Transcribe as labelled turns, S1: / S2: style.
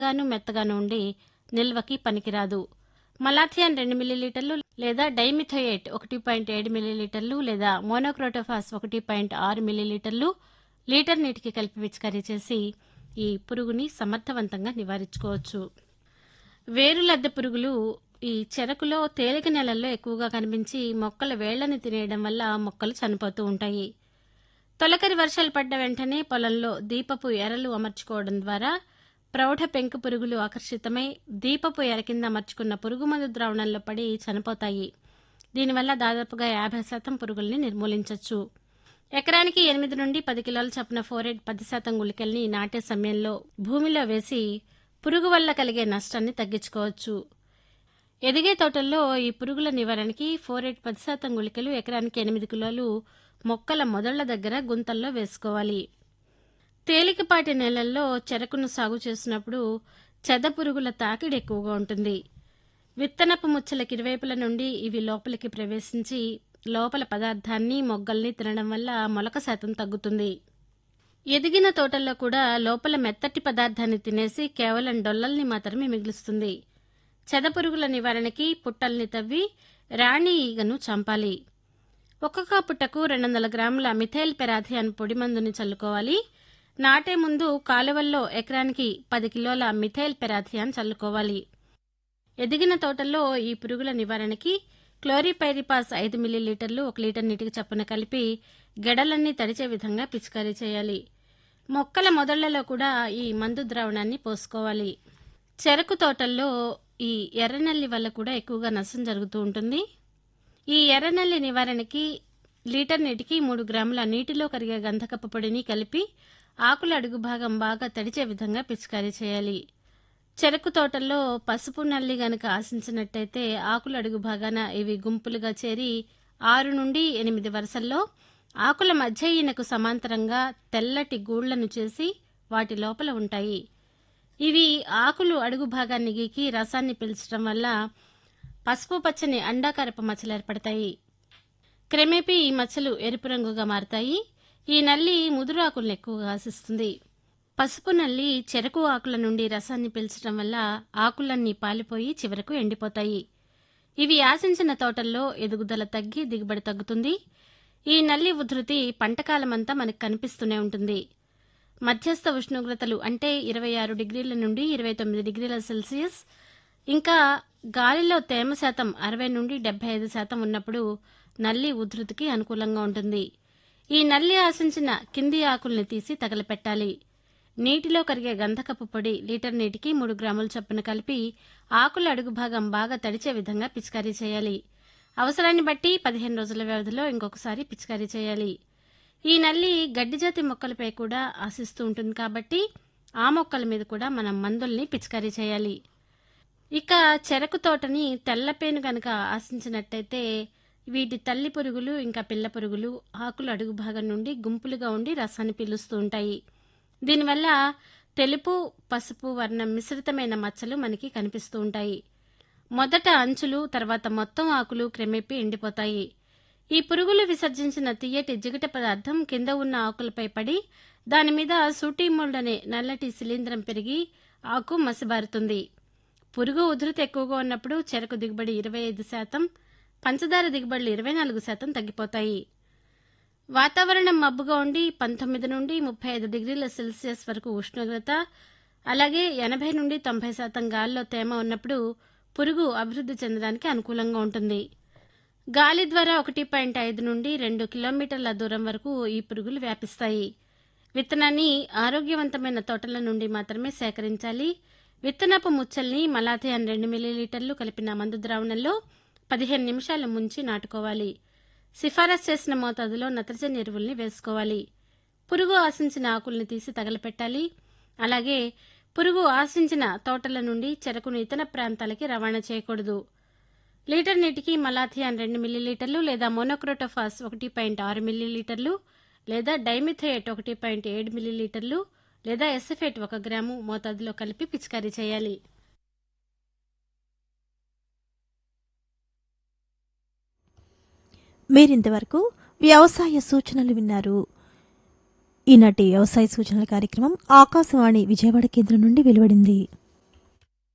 S1: గాను మెత్తగాను ఉండి నిల్వకి పనికిరాదు మలాథియాన్ రెండు మిల్లీలీటర్లు లేదా డైమిథోయేట్ ఒకటి పాయింట్ ఏడు మిల్లీలీటర్లు లేదా మోనోక్రోటోఫాస్ ఒకటి పాయింట్ ఆరు మిల్లీలీటర్లు లీటర్ నీటికి కలిపి పిచికారీ చేసి ఈ పురుగుని సమర్థవంతంగా నివారించుకోవచ్చు వేరు లద్దె పురుగులు ఈ చెరకులో తేలిక నెలల్లో ఎక్కువగా కనిపించి మొక్కల వేళ్లని తినేయడం వల్ల మొక్కలు చనిపోతూ ఉంటాయి తొలకరి వర్షాలు పడ్డ వెంటనే పొలంలో దీపపు ఎరలు అమర్చుకోవడం ద్వారా ప్రౌఢ పెంకు పురుగులు ఆకర్షితమై దీపపు ఎర కింద అమర్చుకున్న పురుగు మందు ద్రావణంలో పడి చనిపోతాయి దీనివల్ల దాదాపుగా యాభై శాతం పురుగుల్ని నిర్మూలించవచ్చు ఎకరానికి ఎనిమిది నుండి పది కిలోల చొప్పున ఫోరెట్ పది శాతం గుళికల్ని నాటే సమయంలో భూమిలో వేసి పురుగు వల్ల కలిగే నష్టాన్ని తగ్గించుకోవచ్చు ఎదిగే తోటల్లో ఈ పురుగుల నివారణకి ఫోరెట్ పది శాతం గుళికలు ఎకరానికి ఎనిమిది కిలోలు మొక్కల మొదళ్ల దగ్గర గుంతల్లో వేసుకోవాలి తేలికపాటి నేలల్లో చెరకును సాగు చేసినప్పుడు చెద పురుగుల తాకిడి ఎక్కువగా ఉంటుంది విత్తనపు ముచ్చలకి ఇరువైపుల నుండి ఇవి లోపలికి ప్రవేశించి లోపల పదార్థాన్ని మొగ్గల్ని తినడం వల్ల మొలక శాతం తగ్గుతుంది ఎదిగిన తోటల్లో కూడా లోపల మెత్తటి పదార్థాన్ని తినేసి కేవలం డొల్లల్ని మాత్రమే మిగులుస్తుంది చెదపురుగుల నివారణకి పుట్టల్ని తవ్వి రాణి ఈగను చంపాలి ఒక్కొక్క పుట్టకు రెండు వందల గ్రాముల మిథైల్ పెరాథియాన్ పొడి మందుని చల్లుకోవాలి నాటే ముందు కాలువల్లో ఎకరానికి పది కిలోల మిథైల్ పెరాథియాన్ చల్లుకోవాలి ఎదిగిన తోటల్లో ఈ పురుగుల నివారణకి క్లోరిపైరిపాస్ ఐదు మిల్లీలీటర్లు ఒక లీటర్ నీటికి చప్పున కలిపి గెడలన్నీ తడిచే విధంగా పిచికారీ చేయాలి మొక్కల మొదళ్లలో కూడా ఈ మందు ద్రావణాన్ని పోసుకోవాలి చెరకు తోటల్లో ఈ ఎర్రనల్లి వల్ల కూడా ఎక్కువగా నష్టం జరుగుతూ ఉంటుంది ఈ ఎర్రనల్లి నివారణకి లీటర్ నీటికి మూడు గ్రాముల నీటిలో కరిగే గంధకపు పొడిని కలిపి ఆకుల అడుగు భాగం బాగా తడిచే విధంగా పిచికారీ చేయాలి చెరకు తోటల్లో పసుపు నల్లి గనక ఆశించినట్టయితే ఆకుల అడుగు భాగాన ఇవి గుంపులుగా చేరి ఆరు నుండి ఎనిమిది వరుసల్లో ఆకుల మధ్య ఈయనకు సమాంతరంగా తెల్లటి గూళ్లను చేసి వాటి లోపల ఉంటాయి ఇవి ఆకులు అడుగు భాగాన్ని గీకి రసాన్ని పీల్చడం వల్ల పసుపు పచ్చని అండాకారపు మచ్చలు ఏర్పడతాయి క్రమేపీ ఈ మచ్చలు ఎరుపు రంగుగా మారతాయి ఈ నల్లి ముదురు ఆకులను ఎక్కువగా ఆశిస్తుంది పసుపు నల్లి చెరకు ఆకుల నుండి రసాన్ని పీల్చడం వల్ల ఆకులన్నీ పాలిపోయి చివరకు ఎండిపోతాయి ఇవి ఆశించిన తోటల్లో ఎదుగుదల తగ్గి దిగుబడి తగ్గుతుంది ఈ నల్లి ఉధృతి పంటకాలమంతా మనకు కనిపిస్తూనే ఉంటుంది మధ్యస్థ ఉష్ణోగ్రతలు అంటే ఇరవై ఆరు డిగ్రీల నుండి ఇరవై తొమ్మిది డిగ్రీల సెల్సియస్ ఇంకా గాలిలో తేమ శాతం అరవై నుండి డెబ్బై ఐదు శాతం ఉన్నప్పుడు నల్లి ఉధృతికి అనుకూలంగా ఉంటుంది ఈ నల్లి ఆశించిన కింది ఆకుల్ని తీసి తగలపెట్టాలి నీటిలో కరిగే గంధకపు పొడి లీటర్ నీటికి మూడు గ్రాముల చొప్పున కలిపి ఆకుల అడుగు భాగం బాగా తడిచే విధంగా పిచికారీ చేయాలి అవసరాన్ని బట్టి పదిహేను రోజుల వ్యవధిలో ఇంకొకసారి పిచికారీ చేయాలి ఈ నల్లి గడ్డి జాతి మొక్కలపై కూడా ఆశిస్తూ ఉంటుంది కాబట్టి ఆ మొక్కల మీద కూడా మనం మందుల్ని పిచికారీ చేయాలి ఇక చెరకు తోటని తెల్లపేను గనక ఆశించినట్టయితే వీటి తల్లి పురుగులు ఇంకా పిల్ల పురుగులు ఆకుల అడుగు భాగం నుండి గుంపులుగా ఉండి రసాన్ని పీలుస్తూ ఉంటాయి దీనివల్ల తెలుపు పసుపు వర్ణం మిశ్రితమైన మచ్చలు మనకి కనిపిస్తూ ఉంటాయి మొదట అంచులు తర్వాత మొత్తం ఆకులు క్రమేపీ ఎండిపోతాయి ఈ పురుగులు విసర్జించిన తీయటి జిగట పదార్థం కింద ఉన్న ఆకులపై పడి దాని మీద సూటిమోల్డ్ అనే నల్లటి శిలీంధ్రం పెరిగి ఆకు మసిబారుతుంది పురుగు ఉధృతి ఎక్కువగా ఉన్నప్పుడు చెరకు దిగుబడి ఇరవై ఐదు శాతం పంచదార దిగుబడులు ఇరవై నాలుగు శాతం తగ్గిపోతాయి వాతావరణం మబ్బుగా ఉండి పంతొమ్మిది నుండి ముప్పై ఐదు డిగ్రీల సెల్సియస్ వరకు ఉష్ణోగ్రత అలాగే ఎనభై నుండి తొంభై శాతం గాలిలో తేమ ఉన్నప్పుడు పురుగు అభివృద్ధి చెందడానికి అనుకూలంగా ఉంటుంది గాలి ద్వారా ఒకటి పాయింట్ ఐదు నుండి రెండు కిలోమీటర్ల దూరం వరకు ఈ పురుగులు వ్యాపిస్తాయి విత్తనాన్ని ఆరోగ్యవంతమైన తోటల నుండి మాత్రమే సేకరించాలి విత్తనపు ముచ్చల్ని మలాథియాన్ రెండు మిల్లీలీటర్లు కలిపిన మందు ద్రావణంలో పదిహేను నిమిషాలు ముంచి నాటుకోవాలి సిఫారసు చేసిన మోతాదులో నత్రజని ఎరువుల్ని వేసుకోవాలి పురుగు ఆశించిన ఆకుల్ని తీసి తగలపెట్టాలి అలాగే పురుగు ఆశించిన తోటల నుండి చెరకును ఇతర ప్రాంతాలకి రవాణా చేయకూడదు లీటర్ నీటికి మలాథియాన్ రెండు మిల్లీలీటర్లు లేదా మోనోక్రోటోఫాస్ ఒకటి పాయింట్ ఆరు మిల్లీలీటర్లు లేదా డైమిథోయేట్ ఒకటి పాయింట్ ఏడు మిల్లీలీటర్లు లేదా ఎసఫేట్ ఒక గ్రాము మోతాదులో కలిపి పిచికారీ చేయాలి
S2: మీరింతవరకు వ్యవసాయ సూచనలు విన్నారు ఈనాటి వ్యవసాయ సూచనల కార్యక్రమం ఆకాశవాణి విజయవాడ కేంద్రం నుండి వెలువడింది